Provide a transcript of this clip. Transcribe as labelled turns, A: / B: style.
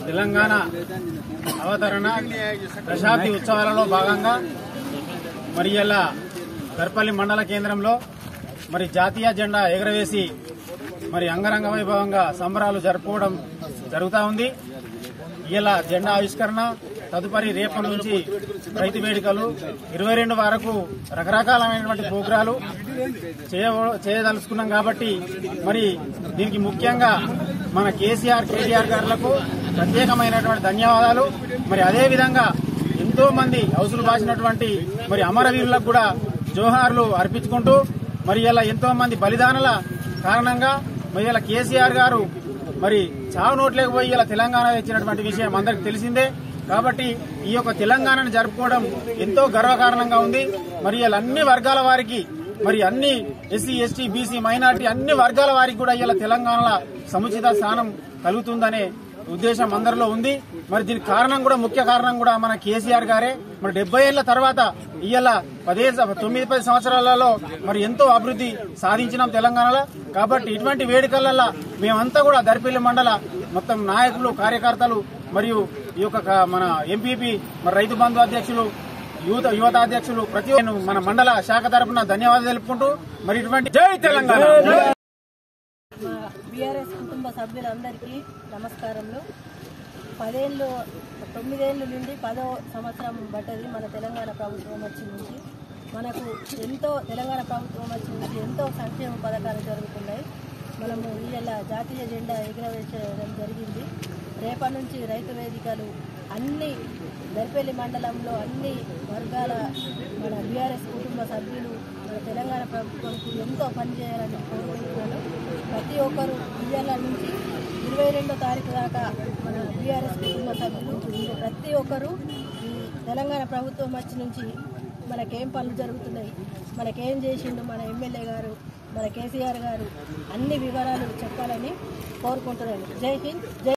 A: తెలంగాణ అవతరణ దశాబ్ది ఉత్సవాలలో భాగంగా మరి ఇలా గర్పల్లి మండల కేంద్రంలో మరి జాతీయ జెండా ఎగరవేసి మరి అంగరంగ వైభవంగా సంబరాలు జరుపుకోవడం జరుగుతూ ఉంది ఇలా జెండా ఆవిష్కరణ తదుపరి రేపటి నుంచి రైతు వేడుకలు ఇరవై రెండు వరకు రకరకాలైనటువంటి ప్రోగ్రాలు చేయ- చేయదలుచుకున్నాం కాబట్టి మరి దీనికి ముఖ్యంగా మన కేసీఆర్ కేటీఆర్ గారులకు ప్రత్యేకమైనటువంటి ధన్యవాదాలు మరి అదే విధంగా ఎంతో మంది హౌసులు బాసినటువంటి మరి అమరవీరులకు కూడా జోహార్లు అర్పించుకుంటూ మరి ఇలా ఎంతో మంది బలిదానాల కారణంగా మరి ఇలా కేసీఆర్ గారు మరి చావు నోట్లేకి పోయి ఇలా తెలంగాణ ఇచ్చినటువంటి విషయం అందరికి తెలిసిందే కాబట్టి ఈ యొక్క తెలంగాణను జరుపుకోవడం ఎంతో గర్వకారణంగా ఉంది మరి ఇలా అన్ని వర్గాల వారికి మరి అన్ని ఎస్సీ ఎస్టీ బీసీ మైనార్టీ అన్ని వర్గాల వారికి కూడా ఇలా తెలంగాణలో సముచిత స్థానం కలుగుతుందనే ఉద్దేశం అందరిలో ఉంది మరి దీనికి కారణం కూడా ముఖ్య కారణం కూడా మన కేసీఆర్ గారే మరి డెబ్బై ఏళ్ల తర్వాత ఇవాళ పదే తొమ్మిది పది సంవత్సరాలలో మరి ఎంతో అభివృద్ధి సాధించినాం తెలంగాణలో కాబట్టి ఇటువంటి వేడుకలలో మేమంతా కూడా దర్పల్లి మండల మొత్తం నాయకులు కార్యకర్తలు మరియు ఈ యొక్క క- మన ఎంపీపీ మరి రైతు బంధు అధ్యక్షులు యువత యువత అధ్యక్షులు ప్రతి ఒక్కరు మన మండల శాఖ తరపున ధన్యవాదాలు తెలుపుకుంటూ మరి ఇటువంటి జై తెలంగాణ
B: మా బీఆర్ఎస్ కుటుంబ సభ్యులందరికీ నమస్కారములు పదేళ్ళు తొమ్మిదేళ్ళ నుండి పదో సంవత్సరం పడ్డది మన తెలంగాణ ప్రభుత్వం వచ్చి నుంచి మనకు ఎంతో తెలంగాణ ప్రభుత్వం వచ్చి నుంచి ఎంతో సంక్షేమ పథకాలు జరుగుతున్నాయి మనము ఇవాళ జాతీయ జెండా ఎగురవేయడం జరిగింది రేపటి నుంచి రైతు వేదికలు అన్ని దర్పల్లి మండలంలో అన్ని వర్గాల మన బీఆర్ఎస్ కుటుంబ సభ్యులు మన తెలంగాణ ప్రభుత్వంకు ఎంతో పనిచేయాలని కోరుకుంటున్నాను ప్రతి ఒక్కరు ఇవాళ నుంచి ఇరవై రెండో తారీఖు దాకా మన బీఆర్ఎస్ కుటుంబ సభ్యులు ప్రతి ఒక్కరు ఈ తెలంగాణ ప్రభుత్వం వచ్చి నుంచి మనకేం పనులు జరుగుతున్నాయి మనకేం చేసిండు మన ఎమ్మెల్యే గారు మన కేసీఆర్ గారు అన్ని వివరాలు చెప్పాలని కోరుకుంటున్నాను జై హింద్ జై